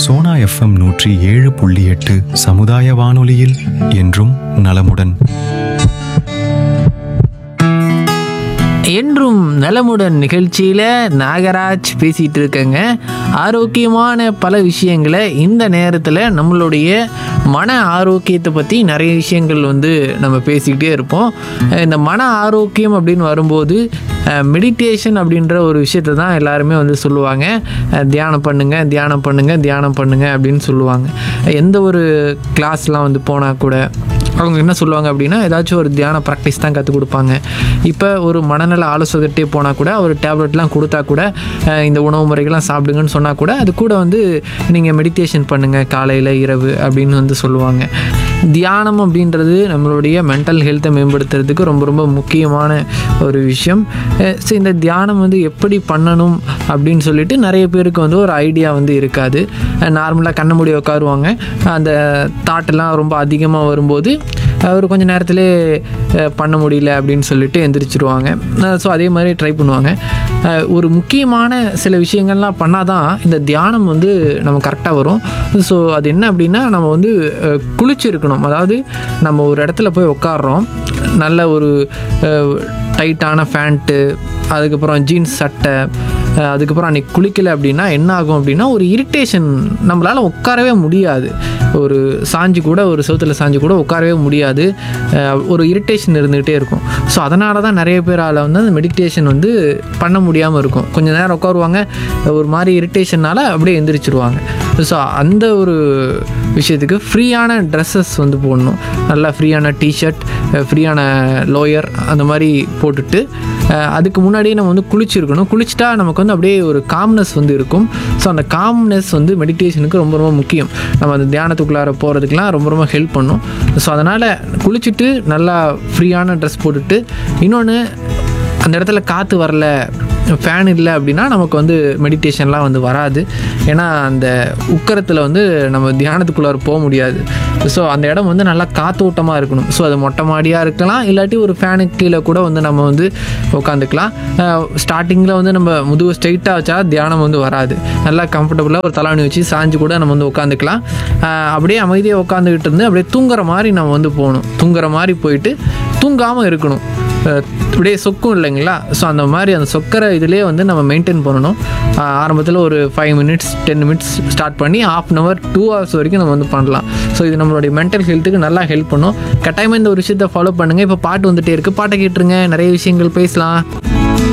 Sona FM நூற்றி ஏழு புள்ளி எட்டு சமுதாய வானொலியில் என்றும் நலமுடன் என்றும் நலமுடன் நிகழ்ச்சியில் நாகராஜ் பேசிகிட்டு இருக்கேங்க ஆரோக்கியமான பல விஷயங்களை இந்த நேரத்தில் நம்மளுடைய மன ஆரோக்கியத்தை பற்றி நிறைய விஷயங்கள் வந்து நம்ம பேசிக்கிட்டே இருப்போம் இந்த மன ஆரோக்கியம் அப்படின்னு வரும்போது மெடிடேஷன் அப்படின்ற ஒரு விஷயத்தை தான் எல்லாருமே வந்து சொல்லுவாங்க அஹ், தியானம் பண்ணுங்க தியானம் பண்ணுங்க தியானம் பண்ணுங்க அப்படின்னு சொல்லுவாங்க எந்த ஒரு கிளாஸ்லாம் வந்து போனால் கூட அவங்க என்ன சொல்லுவாங்க அப்படின்னா ஏதாச்சும் ஒரு தியான ப்ராக்டிஸ் தான் கற்றுக் கொடுப்பாங்க இப்போ ஒரு மனநல ஆலோசகர்கிட்டே போனால் கூட ஒரு டேப்லெட்லாம் கொடுத்தா கூட அஹ், இந்த உணவு முறைகள்லாம் சாப்பிடுங்கன்னு சொன்னால் கூட அது கூட வந்து நீங்கள் மெடிடேஷன் பண்ணுங்கள் காலையில் இரவு அப்படின்னு வந்து சொல்லுவாங்க தியானம் அப்படின்றது நம்மளுடைய மென்டல் ஹெல்த்தை மேம்படுத்துறதுக்கு ரொம்ப ரொம்ப முக்கியமான ஒரு விஷயம் ஸோ இந்த தியானம் வந்து எப்படி பண்ணணும் அப்படின்னு சொல்லிட்டு நிறைய பேருக்கு வந்து ஒரு ஐடியா வந்து இருக்காது நார்மலாக கண்ண மூடி உட்காருவாங்க அந்த தாட்டெல்லாம் ரொம்ப அதிகமாக வரும்போது அவர் கொஞ்ச நேரத்திலே அஹ், பண்ண முடியல அப்படின்னு சொல்லிட்டு எந்திரிச்சிருவாங்க ஸோ அதே மாதிரி ட்ரை பண்ணுவாங்க அஹ், ஒரு முக்கியமான சில விஷயங்கள்லாம் பண்ணால் தான் இந்த தியானம் வந்து நம்ம கரெக்டாக வரும் ஸோ அது என்ன அப்படின்னா நம்ம வந்து அஹ், குளிச்சிருக்கணும் அதாவது நம்ம ஒரு இடத்துல போய் உட்காடுறோம் நல்ல ஒரு டைட்டான ஃபேண்ட்டு அதுக்கப்புறம் ஜீன்ஸ் சட்டை அஹ் அதுக்கப்புறம் அன்றைக்கி குளிக்கலை அப்படின்னா என்ன ஆகும் அப்படின்னா ஒரு இரிட்டேஷன் நம்மளால் உட்காரவே முடியாது ஒரு சாஞ்சு கூட ஒரு செவுத்துல சாஞ்சு கூட உட்காரவே முடியாது அஹ் ஒரு இரிட்டேஷன் இருந்துகிட்டே இருக்கும் ஸோ அதனால தான் நிறைய பேரால் வந்து அந்த மெடிடேஷன் வந்து பண்ண முடியாமல் இருக்கும் கொஞ்ச நேரம் உட்காருவாங்க ஒரு மாதிரி இரிட்டேஷனால் அப்படியே எந்திரிச்சிருவாங்க ஸோ அந்த ஒரு விஷயத்துக்கு ஃப்ரீயான ட்ரெஸ்ஸஸ் வந்து போடணும் நல்லா ஃப்ரீயான டிஷர்ட் ஃப்ரீயான லோயர் அந்த மாதிரி போட்டுட்டு அஹ், அதுக்கு முன்னாடியே நம்ம வந்து குளிச்சிருக்கணும் குளிச்சுட்டா நமக்கு வந்து அப்படியே ஒரு காம்னஸ் வந்து இருக்கும் ஸோ அந்த காம்னஸ் வந்து மெடிடேஷனுக்கு ரொம்ப ரொம்ப முக்கியம் நம்ம அந்த தியானத்துக்குள்ளார போகிறதுக்கெலாம் ரொம்ப ரொம்ப ஹெல்ப் பண்ணும் ஸோ அதனால் குளிச்சுட்டு நல்லா ஃப்ரீயான ட்ரெஸ் போட்டுட்டு இன்னொன்று அந்த இடத்துல காற்று வரல ஃபேன் இல்லை அப்படின்னா நமக்கு வந்து மெடிடேஷன்லாம் வந்து வராது ஏன்னா அந்த உக்கரத்தில் வந்து நம்ம தியானத்துக்குள்ளார போக முடியாது ஸோ அந்த இடம் வந்து நல்லா காத்தோட்டமாக இருக்கணும் ஸோ அது மொட்டை மாடியாக இருக்கலாம் இல்லாட்டி ஒரு ஃபேனுக்கு கீழே கூட வந்து நம்ம வந்து உட்காந்துக்கலாம் ஸ்டார்டிங்கில் வந்து நம்ம முதுகு ஸ்ட்ரைட்டாக வச்சா தியானம் வந்து வராது நல்லா கம்ஃபர்டபுளாக ஒரு தலாணி வச்சு சாஞ்சு கூட நம்ம வந்து உட்காந்துக்கலாம் அஹ் அப்படியே அமைதியாக உட்காந்துக்கிட்டு இருந்து அப்படியே தூங்குற மாதிரி நம்ம வந்து போகணும் தூங்குற மாதிரி போயிட்டு தூங்காமல் இருக்கணும் அஹ் அப்படியே சொக்கும் இல்லைங்களா ஸோ அந்த மாதிரி அந்த சொக்கிற இதிலே வந்து நம்ம மெயின்டைன் பண்ணணும் ஆரம்பத்தில் ஒரு five minutes ten minutes start பண்ணி half an hour two hours வரைக்கும் நம்ம வந்து பண்ணலாம் ஸோ இது நம்மளுடைய மென்டல் ஹெல்த்துக்கு நல்லா ஹெல்ப் பண்ணும் கட்டாயமாக இந்த ஒரு விஷயத்தை ஃபாலோ பண்ணுங்கள் இப்போ பாட்டு வந்துட்டே இருக்குது பாட்டை கேட்டுருங்க நிறைய விஷயங்கள் பேசலாம்